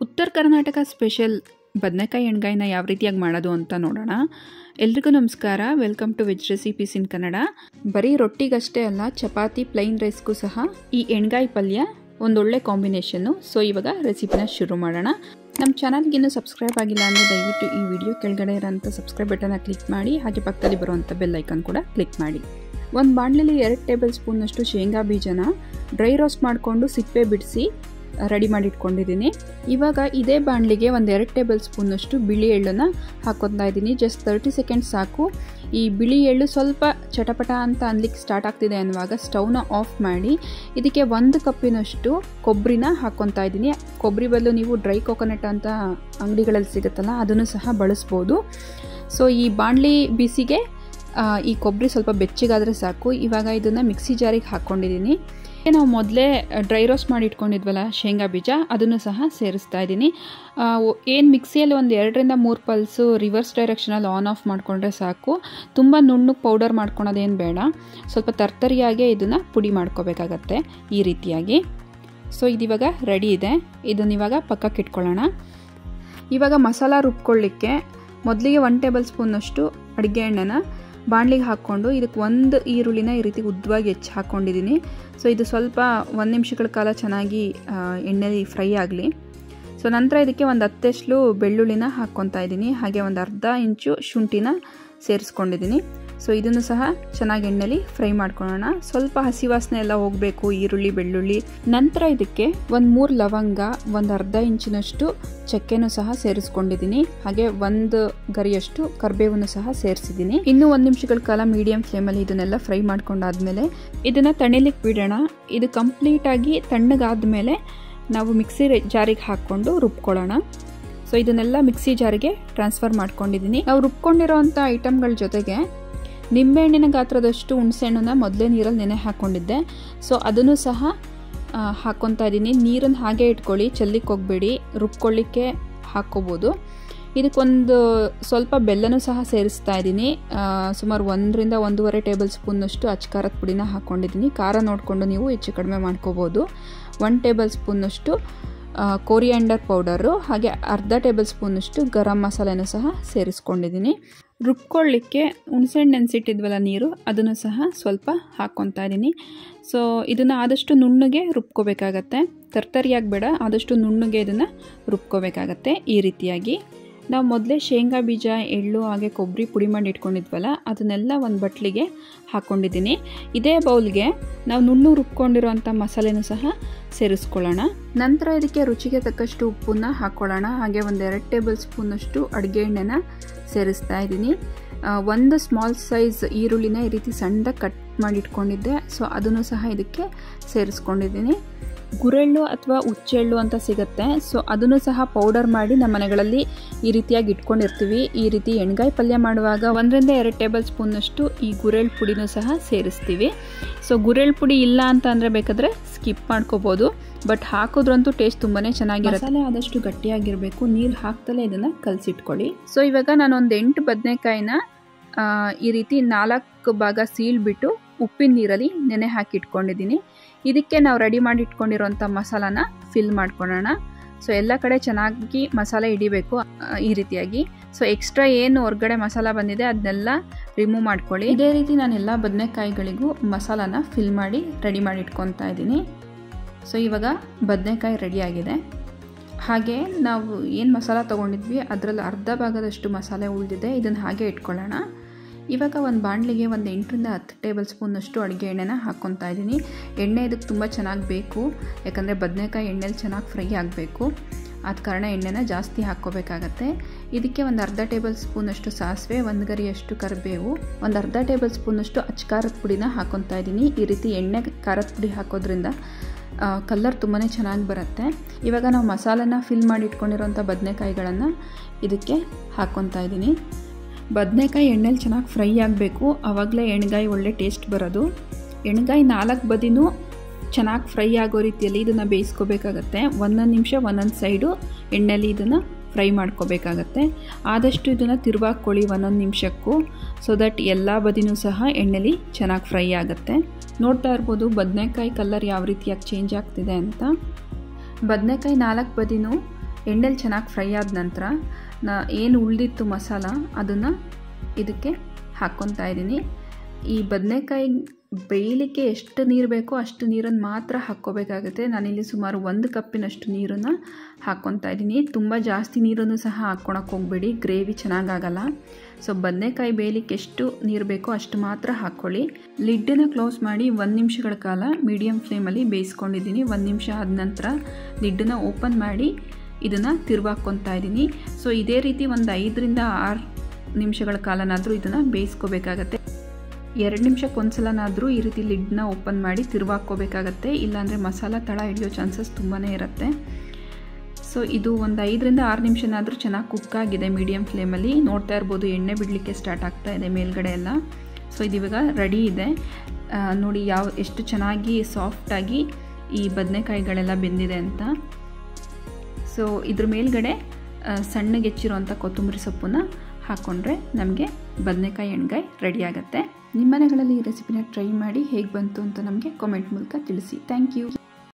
ಉತ್ತರ ಕರ್ನಾಟಕ ಸ್ಪೆಷಲ್ ಬದನೆಕಾಯಿ ಎಣ್ಗಾಯಿನ ಯಾವ ರೀತಿಯಾಗಿ ಮಾಡೋದು ಅಂತ ನೋಡೋಣ ಎಲ್ರಿಗೂ ನಮಸ್ಕಾರ welcome to veg recipes in Kannada ಬರೀ ರೊಟ್ಟಿಗಷ್ಟೇ ಅಲ್ಲ ಚಪಾತಿ ಪ್ಲೈನ್ ರೈಸ್ಗೂ ಸಹ ಈ ಎಣ್ಗಾಯಿ ಪಲ್ಯ ಒಂದೊಳ್ಳೆ ಕಾಂಬಿನೇಷನ್ನು ಸೊ ಇವಾಗ ರೆಸಿಪಿನ ಶುರು ಮಾಡೋಣ ನಮ್ಮ ಚಾನಲ್ಗೆ ಇನ್ನೂ ಸಬ್ಸ್ಕ್ರೈಬ್ ಆಗಿಲ್ಲ ಅಂದರೆ ದಯವಿಟ್ಟು ಈ ವಿಡಿಯೋ ಕೆಳಗಡೆ ಇರೋಂಥ ಸಬ್ಸ್ಕ್ರೈಬ್ ಬಟನ್ನ ಕ್ಲಿಕ್ ಮಾಡಿ ಹಾಗೆ ಪಕ್ಕದಲ್ಲಿ ಬರುವಂಥ ಬೆಲ್ ಐಕನ್ ಕೂಡ ಕ್ಲಿಕ್ ಮಾಡಿ ಒಂದು ಬಾಣಲೆಲಿ ಎರಡು ಟೇಬಲ್ ಸ್ಪೂನಷ್ಟು ಶೇಂಗಾ ಬೀಜನ ಡ್ರೈ ರೋಸ್ಟ್ ಮಾಡಿಕೊಂಡು ಸಿಪ್ಪೆ ಬಿಡಿಸಿ ರೆಡಿ ಮಾಡಿ ಇಟ್ಕೊಂಡಿದ್ದೀನಿ ಇವಾಗ ಇದೇ ಬಾಣಲಿಗೆ ಒಂದು ಎರಡು ಟೇಬಲ್ ಸ್ಪೂನಷ್ಟು ಬಿಳಿ ಎಳ್ಳನ್ನು ಹಾಕೊತಾ ಇದ್ದೀನಿ ಜಸ್ಟ್ ತರ್ಟಿ ಸೆಕೆಂಡ್ಸ್ ಸಾಕು ಈ ಬಿಳಿ ಎಳ್ಳು ಸ್ವಲ್ಪ ಚಟಪಟ ಅಂತ ಅನ್ಲಿಕ್ಕೆ ಸ್ಟಾರ್ಟ್ ಆಗ್ತಿದೆ ಅನ್ನುವಾಗ ಸ್ಟವ್ನ ಆಫ್ ಮಾಡಿ ಇದಕ್ಕೆ ಒಂದು ಕಪ್ಪಿನಷ್ಟು ಕೊಬ್ಬರಿನ ಹಾಕ್ಕೊತಾ ಇದ್ದೀನಿ ಕೊಬ್ಬರಿ ಬದಲು ನೀವು ಡ್ರೈ ಕೋಕೋನಟ್ ಅಂತ ಅಂಗಡಿಗಳಲ್ಲಿ ಸಿಗುತ್ತಲ್ಲ ಅದನ್ನು ಸಹ ಬಳಸ್ಬೋದು ಸೊ ಈ ಬಾಣಲಿ ಬಿಸಿಗೆ ಈ ಕೊಬ್ಬರಿ ಸ್ವಲ್ಪ ಬೆಚ್ಚಗಾದರೆ ಸಾಕು ಇವಾಗ ಇದನ್ನು ಮಿಕ್ಸಿ ಜಾರಿಗೆ ಹಾಕ್ಕೊಂಡಿದ್ದೀನಿ ನಾವು ಮೊದಲೇ ಡ್ರೈ ರೋಸ್ಟ್ ಮಾಡಿ ಇಟ್ಕೊಂಡಿದ್ವಲ್ಲ ಶೇಂಗಾ ಬೀಜ ಅದನ್ನು ಸಹ ಸೇರಿಸ್ತಾ ಇದ್ದೀನಿ ಏನು ಮಿಕ್ಸಿಯಲ್ಲಿ ಒಂದು ಎರಡರಿಂದ ಮೂರು ಪಲ್ಸು ರಿವರ್ಸ್ ಡೈರೆಕ್ಷನಲ್ಲಿ ಆನ್ ಆಫ್ ಮಾಡಿಕೊಂಡ್ರೆ ಸಾಕು ತುಂಬ ನುಣ್ಣಗೆ ಪೌಡರ್ ಮಾಡ್ಕೊಳೋದೇನು ಬೇಡ ಸ್ವಲ್ಪ ತರ್ತರಿಯಾಗೆ ಇದನ್ನು ಪುಡಿ ಮಾಡ್ಕೋಬೇಕಾಗತ್ತೆ ಈ ರೀತಿಯಾಗಿ ಸೊ ಇದಿವಾಗ ರೆಡಿ ಇದೆ ಇದನ್ನ ಇವಾಗ ಪಕ್ಕಕ್ಕೆ ಇಟ್ಕೊಳ್ಳೋಣ ಇವಾಗ ಮಸಾಲ ರುಬ್ಕೊಳ್ಳಿಕ್ಕೆ ಮೊದಲಿಗೆ ಒನ್ ಟೇಬಲ್ ಸ್ಪೂನಷ್ಟು ಅಡುಗೆ ಎಣ್ಣೆನ ಬಾಣಲಿಗೆ ಹಾಕ್ಕೊಂಡು ಇದಕ್ಕೆ ಒಂದು ಈರುಳ್ಳಿನ ಈ ರೀತಿ ಉದ್ದವಾಗಿ ಹೆಚ್ಚಿ ಹಾಕ್ಕೊಂಡಿದ್ದೀನಿ ಸೊ ಇದು ಸ್ವಲ್ಪ ಒಂದು ನಿಮಿಷಗಳ ಕಾಲ ಚೆನ್ನಾಗಿ ಎಣ್ಣೆಲಿ ಫ್ರೈ ಆಗಲಿ ಸೊ ನಂತರ ಇದಕ್ಕೆ ಒಂದು ಹತ್ತೆಸ್ಲು ಬೆಳ್ಳುಳ್ಳಿನ ಹಾಕ್ಕೊತಾ ಇದ್ದೀನಿ ಹಾಗೆ ಒಂದು ಅರ್ಧ ಇಂಚು ಶುಂಠಿನ ಸೇರಿಸ್ಕೊಂಡಿದ್ದೀನಿ ಸೊ ಇದನ್ನು ಸಹ ಚೆನ್ನಾಗಿ ಎಣ್ಣೆಲಿ ಫ್ರೈ ಮಾಡ್ಕೊಳ್ಳೋಣ ಸ್ವಲ್ಪ ಹಸಿ ವಾಸನೆ ಎಲ್ಲ ಹೋಗಬೇಕು ಈರುಳ್ಳಿ ಬೆಳ್ಳುಳ್ಳಿ ನಂತರ ಇದಕ್ಕೆ ಒಂದು ಮೂರು ಲವಂಗ ಒಂದು ಅರ್ಧ ಇಂಚಿನಷ್ಟು ಚಕ್ಕೆನೂ ಸಹ ಸೇರಿಸ್ಕೊಂಡಿದ್ದೀನಿ ಹಾಗೆ ಒಂದು ಗರಿಯಷ್ಟು ಕರ್ಬೇವನ್ನು ಸಹ ಸೇರಿಸಿದ್ದೀನಿ ಇನ್ನು ಒಂದು ನಿಮಿಷಗಳ ಕಾಲ ಮೀಡಿಯಂ ಫ್ಲೇಮಲ್ಲಿ ಇದನ್ನೆಲ್ಲ ಫ್ರೈ ಮಾಡ್ಕೊಂಡಾದ್ಮೇಲೆ ಇದನ್ನು ತಣಿಲಿಕ್ಕೆ ಬಿಡೋಣ ಇದು ಕಂಪ್ಲೀಟಾಗಿ ತಣ್ಣಗಾದ್ಮೇಲೆ ನಾವು ಮಿಕ್ಸಿ ಜಾರಿಗೆ ಹಾಕ್ಕೊಂಡು ರುಬ್ಕೊಳ್ಳೋಣ ಸೊ ಇದನ್ನೆಲ್ಲ ಮಿಕ್ಸಿ ಜಾರಿಗೆ ಟ್ರಾನ್ಸ್ಫರ್ ಮಾಡ್ಕೊಂಡಿದ್ದೀನಿ ನಾವು ರುಬ್ಕೊಂಡಿರೋವಂಥ ಐಟಮ್ಗಳ ಜೊತೆಗೆ ನಿಂಬೆಹಣ್ಣಿನ ಗಾತ್ರದಷ್ಟು ಹುಣಸೆಹಣ್ಣನ್ನ ಮೊದಲೇ ನೀರಲ್ಲಿ ನೆನೆ ಹಾಕ್ಕೊಂಡಿದ್ದೆ ಸೊ ಅದನ್ನು ಸಹ ಹಾಕ್ಕೊತಾ ಇದ್ದೀನಿ ನೀರನ್ನು ಹಾಗೆ ಇಟ್ಕೊಳ್ಳಿ ಚೆಲ್ಲಿಕ್ಕೆ ಹೋಗಬೇಡಿ ರುಬ್ಕೊಳ್ಳಿಕ್ಕೆ ಹಾಕ್ಕೋಬೋದು ಇದಕ್ಕೊಂದು ಸ್ವಲ್ಪ ಬೆಲ್ಲನೂ ಸಹ ಸೇರಿಸ್ತಾ ಇದ್ದೀನಿ ಸುಮಾರು ಒಂದರಿಂದ ಒಂದೂವರೆ ಟೇಬಲ್ ಸ್ಪೂನ್ನಷ್ಟು ಅಚ್ಕಾರದ ಪುಡಿನ ಹಾಕ್ಕೊಂಡಿದ್ದೀನಿ ಖಾರ ನೋಡಿಕೊಂಡು ನೀವು ಹೆಚ್ಚು ಕಡಿಮೆ ಮಾಡ್ಕೋಬೋದು ಒನ್ ಟೇಬಲ್ ಸ್ಪೂನ್ನಷ್ಟು ಕೋರಿಯಾಂಡರ್ ಪೌಡರು ಹಾಗೆ ಅರ್ಧ ಟೇಬಲ್ ಸ್ಪೂನಷ್ಟು ಗರಂ ಮಸಾಲೆನೂ ಸಹ ಸೇರಿಸ್ಕೊಂಡಿದ್ದೀನಿ ರುಬ್ಕೊಳ್ಳಿಕ್ಕೆ ಹುಣಸೆಹಣ್ಣು ನೆನೆಸಿಟ್ಟಿದ್ವಲ್ಲ ನೀರು ಅದನ್ನು ಸಹ ಸ್ವಲ್ಪ ಹಾಕ್ಕೊತಾ ಇದ್ದೀನಿ ಸೊ ಇದನ್ನು ಆದಷ್ಟು ನುಣ್ಣಗೆ ರುಬ್ಕೋಬೇಕಾಗತ್ತೆ ತರ್ತರಿಯಾಗಿ ಬೇಡ ಆದಷ್ಟು ನುಣ್ಣಗೆ ಇದನ್ನು ರುಬ್ಕೋಬೇಕಾಗತ್ತೆ ಈ ರೀತಿಯಾಗಿ ನಾವು ಮೊದಲೇ ಶೇಂಗಾ ಬೀಜ ಎಳ್ಳು ಹಾಗೆ ಕೊಬ್ಬರಿ ಪುಡಿ ಮಾಡಿ ಇಟ್ಕೊಂಡಿದ್ವಲ್ಲ ಅದನ್ನೆಲ್ಲ ಒಂದು ಬಟ್ಲಿಗೆ ಹಾಕ್ಕೊಂಡಿದ್ದೀನಿ ಇದೇ ಬೌಲ್ಗೆ ನಾವು ನುಣ್ಣು ರುಬ್ಕೊಂಡಿರೋಂಥ ಮಸಾಲೆನೂ ಸಹ ಸೇರಿಸ್ಕೊಳ್ಳೋಣ ನಂತರ ಇದಕ್ಕೆ ರುಚಿಗೆ ತಕ್ಕಷ್ಟು ಉಪ್ಪನ್ನ ಹಾಕ್ಕೊಳ್ಳೋಣ ಹಾಗೆ ಒಂದೆರಡು ಟೇಬಲ್ ಸ್ಪೂನಷ್ಟು ಅಡುಗೆ ಎಣ್ಣೆನ ಸೇರಿಸ್ತಾ ಇದ್ದೀನಿ ಒಂದು ಸ್ಮಾಲ್ ಸೈಜ್ ಈರುಳ್ಳಿನ ಈ ರೀತಿ ಸಣ್ಣದಾಗಿ ಕಟ್ ಮಾಡಿ ಇಟ್ಕೊಂಡಿದ್ದೆ ಸೊ ಅದನ್ನು ಸಹ ಇದಕ್ಕೆ ಸೇರಿಸ್ಕೊಂಡಿದ್ದೀನಿ ಗುರೆಳ್ಳು ಅಥವಾ ಹುಚ್ಚೆಳ್ಳು ಅಂತ ಸಿಗುತ್ತೆ ಸೊ ಅದನ್ನು ಸಹ ಪೌಡರ್ ಮಾಡಿ ನಮ್ಮ ಮನೆಗಳಲ್ಲಿ ಈ ರೀತಿಯಾಗಿ ಇಟ್ಕೊಂಡಿರ್ತೀವಿ ಈ ರೀತಿ ಎಣ್ಗಾಯಿ ಪಲ್ಯ ಮಾಡುವಾಗ ಒಂದರಿಂದ ಎರಡು ಟೇಬಲ್ ಸ್ಪೂನಷ್ಟು ಈ ಗುರೆಳ್ ಪುಡಿನೂ ಸಹ ಸೇರಿಸ್ತೀವಿ ಸೊ ಗುರೆಳ್ ಪುಡಿ ಇಲ್ಲ ಅಂತ ಅಂದರೆ ಬೇಕಾದರೆ ಸ್ಕಿಪ್ ಮಾಡ್ಕೋಬೋದು ಬಟ್ ಹಾಕೋದ್ರಂತೂ ಟೇಸ್ಟ್ ತುಂಬಾ ಚೆನ್ನಾಗಿರುತ್ತೆ ಮಸಾಲೆ ಆದಷ್ಟು ಗಟ್ಟಿಯಾಗಿರಬೇಕು ನೀರು ಹಾಕ್ತಲೇ ಇದನ್ನು ಕಲಸಿಟ್ಕೊಳ್ಳಿ ಸೊ ಇವಾಗ ನಾನು ಒಂದು ಎಂಟು ಬದನೆಕಾಯಿನ ಈ ರೀತಿ ನಾಲ್ಕು ಭಾಗ ಸೀಳ್ಬಿಟ್ಟು ಉಪ್ಪಿನ ನೀರಲ್ಲಿ ನೆನೆ ಹಾಕಿ ಇಟ್ಕೊಂಡಿದ್ದೀನಿ ಇದಕ್ಕೆ ನಾವು ರೆಡಿ ಮಾಡಿ ಇಟ್ಕೊಂಡಿರೋಂಥ ಮಸಾಲಾನ ಫಿಲ್ ಮಾಡ್ಕೊಳ್ಳೋಣ ಸೊ ಎಲ್ಲ ಕಡೆ ಚೆನ್ನಾಗಿ ಮಸಾಲೆ ಹಿಡಿಬೇಕು ಈ ರೀತಿಯಾಗಿ ಸೊ ಎಕ್ಸ್ಟ್ರಾ ಏನು ಹೊರಗಡೆ ಮಸಾಲ ಬಂದಿದೆ ಅದನ್ನೆಲ್ಲ ರಿಮೂವ್ ಮಾಡ್ಕೊಳ್ಳಿ ಇದೇ ರೀತಿ ನಾನು ಎಲ್ಲ ಬದನೆಕಾಯಿಗಳಿಗೂ ಮಸಾಲಾನ ಫಿಲ್ ಮಾಡಿ ರೆಡಿ ಮಾಡಿ ಇಟ್ಕೊತಾ ಇದ್ದೀನಿ ಸೊ ಇವಾಗ ಬದನೆಕಾಯಿ ರೆಡಿಯಾಗಿದೆ ಹಾಗೆ ನಾವು ಏನು ಮಸಾಲ ತೊಗೊಂಡಿದ್ವಿ ಅದರಲ್ಲಿ ಅರ್ಧ ಭಾಗದಷ್ಟು ಮಸಾಲೆ ಉಳಿದಿದೆ ಇದನ್ನು ಹಾಗೆ ಇಟ್ಕೊಳ್ಳೋಣ ಇವಾಗ ಒಂದು ಬಾಣಲಿಗೆ ಒಂದು ಎಂಟರಿಂದ ಹತ್ತು ಟೇಬಲ್ ಸ್ಪೂನಷ್ಟು ಅಡುಗೆ ಎಣ್ಣೆನ ಹಾಕ್ಕೊತಾ ಇದ್ದೀನಿ ಎಣ್ಣೆ ಇದಕ್ಕೆ ತುಂಬ ಚೆನ್ನಾಗಿ ಬೇಕು ಯಾಕಂದರೆ ಬದನೆಕಾಯಿ ಎಣ್ಣೆಲಿ ಚೆನ್ನಾಗಿ ಫ್ರೈ ಆಗಬೇಕು ಆದ ಕಾರಣ ಎಣ್ಣೆನ ಜಾಸ್ತಿ ಹಾಕ್ಕೋಬೇಕಾಗತ್ತೆ ಇದಕ್ಕೆ ಒಂದು ಅರ್ಧ ಟೇಬಲ್ ಸ್ಪೂನಷ್ಟು ಸಾಸಿವೆ ಒಂದು ಗರಿಯಷ್ಟು ಕರಿಬೇವು ಒಂದು ಅರ್ಧ ಟೇಬಲ್ ಸ್ಪೂನಷ್ಟು ಅಚ್ಕಾರದ ಪುಡಿನ ಹಾಕ್ಕೊತಾ ಇದ್ದೀನಿ ಈ ರೀತಿ ಎಣ್ಣೆ ಖಾರದ ಪುಡಿ ಹಾಕೋದ್ರಿಂದ ಕಲರ್ ತುಂಬಾ ಚೆನ್ನಾಗಿ ಬರುತ್ತೆ ಇವಾಗ ನಾವು ಮಸಾಲೆನ ಫಿಲ್ ಮಾಡಿ ಇಟ್ಕೊಂಡಿರೋಂಥ ಬದನೆಕಾಯಿಗಳನ್ನು ಇದಕ್ಕೆ ಹಾಕ್ಕೊತಾ ಇದ್ದೀನಿ ಬದನೆಕಾಯಿ ಎಣ್ಣೆಲಿ ಚೆನ್ನಾಗಿ ಫ್ರೈ ಆಗಬೇಕು ಆವಾಗಲೇ ಎಣ್ಗಾಯಿ ಒಳ್ಳೆ ಟೇಸ್ಟ್ ಬರೋದು ಎಣ್ಗಾಯಿ ನಾಲ್ಕು ಬದಿನೂ ಚೆನ್ನಾಗಿ ಫ್ರೈ ಆಗೋ ರೀತಿಯಲ್ಲಿ ಇದನ್ನು ಬೇಯಿಸ್ಕೋಬೇಕಾಗತ್ತೆ ಒಂದೊಂದು ನಿಮಿಷ ಒಂದೊಂದು ಸೈಡು ಎಣ್ಣೆಲಿ ಇದನ್ನು ಫ್ರೈ ಮಾಡ್ಕೋಬೇಕಾಗತ್ತೆ ಆದಷ್ಟು ಇದನ್ನು ತಿರುವಾಕೊಳ್ಳಿ ಒಂದೊಂದು ನಿಮಿಷಕ್ಕೂ ಸೊ ದಟ್ ಎಲ್ಲ ಬದಿನೂ ಸಹ ಎಣ್ಣೆಲಿ ಚೆನ್ನಾಗಿ ಫ್ರೈ ಆಗುತ್ತೆ ನೋಡ್ತಾ ಇರ್ಬೋದು ಬದನೆಕಾಯಿ ಕಲರ್ ಯಾವ ರೀತಿಯಾಗಿ ಚೇಂಜ್ ಆಗ್ತಿದೆ ಅಂತ ಬದನೆಕಾಯಿ ನಾಲ್ಕು ಬದಿನೂ ಎಣ್ಣೆಲಿ ಚೆನ್ನಾಗಿ ಫ್ರೈ ಆದ ನಂತರ ನಾ ಏನು ಉಳಿದಿತ್ತು ಮಸಾಲ ಅದನ್ನು ಇದಕ್ಕೆ ಹಾಕ್ಕೊತಾ ಇದ್ದೀನಿ ಈ ಬದನೆಕಾಯಿ ಬೇಯಲಿಕ್ಕೆ ಎಷ್ಟು ನೀರು ಬೇಕೋ ಅಷ್ಟು ನೀರನ್ನು ಮಾತ್ರ ಹಾಕ್ಕೋಬೇಕಾಗುತ್ತೆ ನಾನಿಲ್ಲಿ ಸುಮಾರು ಒಂದು ಕಪ್ಪಿನಷ್ಟು ನೀರನ್ನು ಹಾಕ್ಕೊತಾ ಇದ್ದೀನಿ ತುಂಬ ಜಾಸ್ತಿ ನೀರನ್ನು ಸಹ ಹಾಕ್ಕೊಳಕ್ಕೆ ಹೋಗಬೇಡಿ ಗ್ರೇವಿ ಚೆನ್ನಾಗಾಗಲ್ಲ ಸೊ ಬದನೆಕಾಯಿ ಬೇಯಲಿಕ್ಕೆ ಎಷ್ಟು ನೀರು ಬೇಕೋ ಅಷ್ಟು ಮಾತ್ರ ಹಾಕ್ಕೊಳ್ಳಿ ಲಿಡ್ಡನ್ನು ಕ್ಲೋಸ್ ಮಾಡಿ ಒಂದು ನಿಮಿಷಗಳ ಕಾಲ ಮೀಡಿಯಮ್ ಫ್ಲೇಮಲ್ಲಿ ಬೇಯಿಸ್ಕೊಂಡಿದ್ದೀನಿ ಒಂದು ನಿಮಿಷ ಆದ ನಂತರ ಲಿಡ್ಡನ್ನು ಓಪನ್ ಮಾಡಿ ಇದನ್ನು ತಿರುವಾಕ್ಕೊತಾ ಇದ್ದೀನಿ ಸೊ ಇದೇ ರೀತಿ ಒಂದು ಐದರಿಂದ ಆರು ನಿಮಿಷಗಳ ಕಾಲನಾದರೂ ಇದನ್ನು ಬೇಯಿಸ್ಕೋಬೇಕಾಗತ್ತೆ ಎರಡು ನಿಮಿಷಕ್ಕೆ ಒಂದ್ಸಲನಾದರೂ ಈ ರೀತಿ ಲಿಡ್ನ ಓಪನ್ ಮಾಡಿ ತಿರುವಾಕ್ಕೋಬೇಕಾಗತ್ತೆ ಇಲ್ಲಾಂದರೆ ಮಸಾಲ ತಳ ಹಿಡಿಯೋ ಚಾನ್ಸಸ್ ತುಂಬಾ ಇರುತ್ತೆ ಸೊ ಇದು ಒಂದು ಐದರಿಂದ ಆರು ನಿಮಿಷನಾದರೂ ಚೆನ್ನಾಗಿ ಕುಕ್ ಆಗಿದೆ ಮೀಡಿಯಮ್ ಫ್ಲೇಮಲ್ಲಿ ನೋಡ್ತಾ ಇರ್ಬೋದು ಎಣ್ಣೆ ಬಿಡಲಿಕ್ಕೆ ಸ್ಟಾರ್ಟ್ ಆಗ್ತಾ ಇದೆ ಮೇಲ್ಗಡೆ ಎಲ್ಲ ಸೊ ಇದು ಇವಾಗ ರೆಡಿ ಇದೆ ನೋಡಿ ಯಾವ ಎಷ್ಟು ಚೆನ್ನಾಗಿ ಸಾಫ್ಟಾಗಿ ಈ ಬದನೆಕಾಯಿಗಳೆಲ್ಲ ಬೆಂದಿದೆ ಅಂತ ಸೊ ಇದ್ರ ಮೇಲ್ಗಡೆ ಸಣ್ಣಗೆ ಹೆಚ್ಚಿರೋಂಥ ಕೊತ್ತಂಬರಿ ಸೊಪ್ಪನ್ನ ಹಾಕ್ಕೊಂಡ್ರೆ ನಮಗೆ ಬದನೆಕಾಯಿ ಎಣ್ಗಾಯಿ ರೆಡಿ ಆಗುತ್ತೆ ನಿಮ್ಮ ಮನೆಗಳಲ್ಲಿ ಈ ರೆಸಿಪಿನ ಟ್ರೈ ಮಾಡಿ ಹೇಗೆ ಬಂತು ಅಂತ ನಮಗೆ ಕಾಮೆಂಟ್ ಮೂಲಕ ತಿಳಿಸಿ ಥ್ಯಾಂಕ್ ಯು